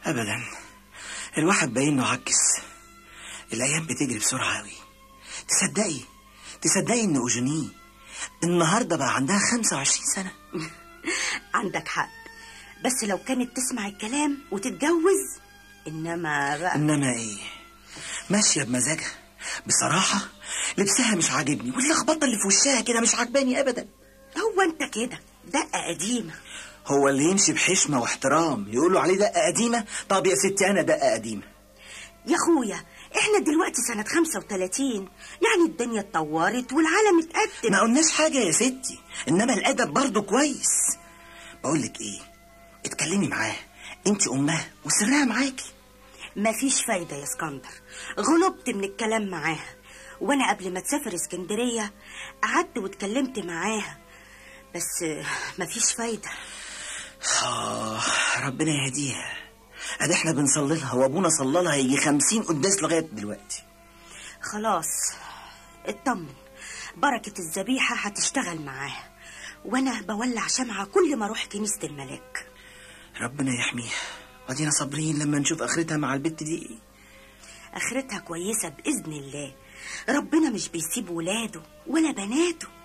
ابدا الواحد باين انه عكس الايام بتجري بسرعه قوي تصدقي تصدقي ان اوجيني النهارده بقى عندها 25 سنه عندك حق بس لو كانت تسمع الكلام وتتجوز انما بقى انما ايه ماشيه بمزاجها بصراحه لبسها مش عاجبني واللخبطه اللي في وشها كده مش عاجباني ابدا هو انت كده دقه قديمه هو اللي يمشي بحشمه واحترام يقولوا عليه دقه قديمه طب يا ستي انا دقه قديمه يا اخويا احنا دلوقتي سنة 35 يعني الدنيا اتطورت والعالم اتقدم ما قلناش حاجه يا ستي انما الادب برضه كويس بقول لك ايه اتكلمي معاه انت امها وسرها معاكي مفيش فايدة يا اسكندر غلبت من الكلام معاها وانا قبل ما تسافر اسكندرية قعدت واتكلمت معاها بس مفيش فايدة آه ربنا يهديها ادي احنا بنصلي لها وابونا صلى لها يجي خمسين قداس لغايه دلوقتي خلاص اطمن بركة الذبيحة هتشتغل معاها وانا بولع شمعة كل ما اروح كنيسة الملاك ربنا يحميها ودينا صابرين لما نشوف اخرتها مع البت دي ايه اخرتها كويسة بإذن الله ربنا مش بيسيب ولاده ولا بناته